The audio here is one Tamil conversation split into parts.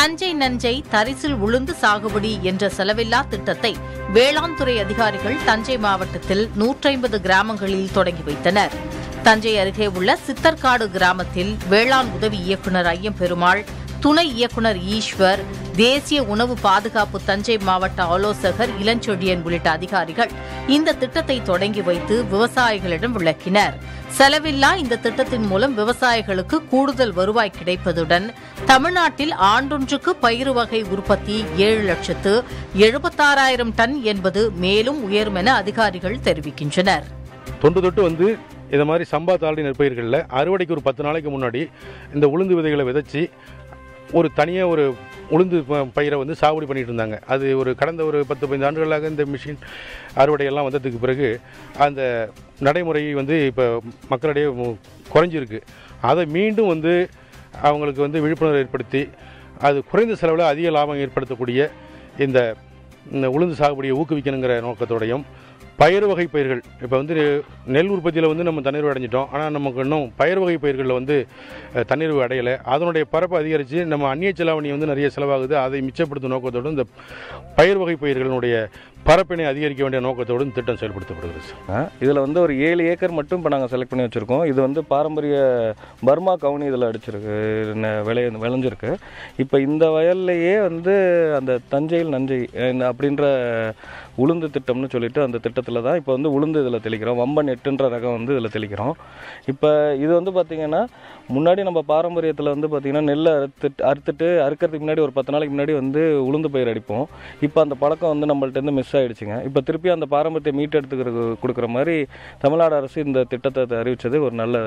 தஞ்சை நஞ்சை தரிசில் உளுந்து சாகுபடி என்ற செலவில்லா திட்டத்தை வேளாண் துறை அதிகாரிகள் தஞ்சை மாவட்டத்தில் 150 கிராமங்களில் தொடங்கி வைத்தனர் தஞ்சை அருகே உள்ள சித்தர்காடு கிராமத்தில் வேளாண் உதவி இயக்குநர் ஐயம்பெருமாள் துணை இயக்குநர் ஈஸ்வர் தேசிய உணவு பாதுகாப்பு தஞ்சை மாவட்ட ஆலோசகர் இளஞ்செழியன் உள்ளிட்ட அதிகாரிகள் இந்த திட்டத்தை தொடங்கி வைத்து விவசாயிகளிடம் விளக்கினர் செலவில்லா இந்த திட்டத்தின் மூலம் விவசாயிகளுக்கு கூடுதல் வருவாய் கிடைப்பதுடன் தமிழ்நாட்டில் ஆண்டொன்றுக்கு பயிறு வகை உற்பத்தி ஏழு லட்சத்து எழுபத்தாறாயிரம் டன் என்பது மேலும் உயரும் என அதிகாரிகள் தெரிவிக்கின்றனர் தொன்று தொட்டு வந்து இதை மாதிரி சம்பா தாளடி நெற்பயிர்களில் அறுவடைக்கு ஒரு பத்து நாளைக்கு முன்னாடி இந்த உளுந்து விதைகளை விதைச்சி ஒரு தனியாக ஒரு உளுந்து ப- பயிரை வந்து சாகுபடி பண்ணிட்டு இருந்தாங்க அது ஒரு கடந்த ஒரு பத்து பதினைந்து ஆண்டுகளாக இந்த மிஷின் அறுவடையெல்லாம் வந்ததுக்கு பிறகு அந்த நடைமுறை வந்து இப்போ மக்களிடையே மு- குறைஞ்சிருக்கு அதை மீண்டும் வந்து அவங்களுக்கு வந்து விழிப்புணர்வு ஏற்படுத்தி அது குறைந்த செலவில் அதிக லாபம் ஏற்படுத்தக்கூடிய இந்த இந்த உளுந்து சாகுபடியை ஊக்குவிக்கணுங்கிற நோக்கத்தோடையும் பயிர் வகை பயிர்கள் இப்போ வந்து நெல் உற்பத்தியில் வந்து நம்ம தண்ணீர் அடைஞ்சிட்டோம் ஆனால் நமக்கு இன்னும் பயிர் வகை பயிர்களில் வந்து அஹ், தண்ணீர்வு அடையலை அதனுடைய பரப்பு அதிகரித்து நம்ம அந்நிய செலாவணி வந்து நிறைய செலவாகுது அதை மிச்சப்படுத்தும் நோக்கத்தோடு இந்த பயிர் வகை பயிர்களினுடைய பரப்பினை அதிகரிக்க வேண்டிய நோக்கத்தோடு இந்த திட்டம் செயல்படுத்தப்படுகிறது சார் இதில் வந்து ஒரு ஏழு ஏக்கர் மட்டும் இப்போ நாங்கள் செலக்ட் பண்ணி வச்சுருக்கோம் இது வந்து பாரம்பரிய பர்மா கவுனி இதில் அடிச்சிருக்கு ந- விளைய விளைஞ்சிருக்கு இப்போ இந்த வயல்லையே வந்து அந்த தஞ்சையில் நஞ்சை அஹ், அப்படின்ற உளுந்து திட்டம்னு சொல்லிட்டு அந்த திட்டத்தில் தான் இப்போ வந்து உளுந்து இதில் தெளிக்கிறோம் வம்பன் எட்டுன்ற ரகம் வந்து இதில் தெளிக்கிறோம் இப்போ இது வந்து பார்த்திங்கன்னா முன்னாடி நம்ம பாரம்பரியத்தில் வந்து பார்த்திங்கன்னா நெல்லை அறுத்துட்டு அறுத்துட்டு அறுக்கிறதுக்கு முன்னாடி ஒரு பத்து நாளைக்கு முன்னாடி வந்து உளுந்து பயிர் அடிப்போம் இப்போ அந்த பழக்கம் வந்து நம்மள்ட்ட இருந்து மிஸ் ஆயிடுச்சுங்க இப்போ திருப்பி அந்த பாரம்பரியத்தை மீட்டெடுத்துக்கிறது கொடுக்குற மாதிரி தமிழ்நாடு அரசு இந்த திட்டத்தை அறிவிச்சது ஒரு நல்ல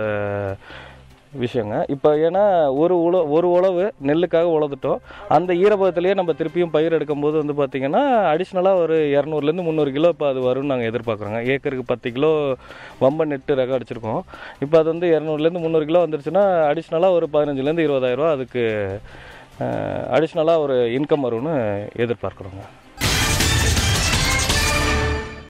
விஷயங்க இப்போ ஏன்னா ஒரு உழ ஒரு உழவு நெல்லுக்காக உழந்துட்டோம் அந்த ஈரப்பதத்திலேயே நம்ம திருப்பியும் பயிர் எடுக்கும்போது வந்து பார்த்திங்கன்னா அடிஷ்னலாக ஒரு இரநூறுலேருந்து முந்நூறு கிலோ இப்போ அது வரும்னு நாங்கள் எதிர்பார்க்குறோங்க ஏக்கருக்கு பத்து கிலோ வம்ப நெட்டு ரகம் அடிச்சிருக்கோம் இப்போ அது வந்து இரநூறுலேருந்து முந்நூறு கிலோ வந்துருச்சுன்னா அடிஷ்னலாக ஒரு பதினஞ்சுலேருந்து இருபதாயிரரூவா அதுக்கு அடிஷ்னலாக ஒரு இன்கம் வரும்னு எதிர்பார்க்குறோங்க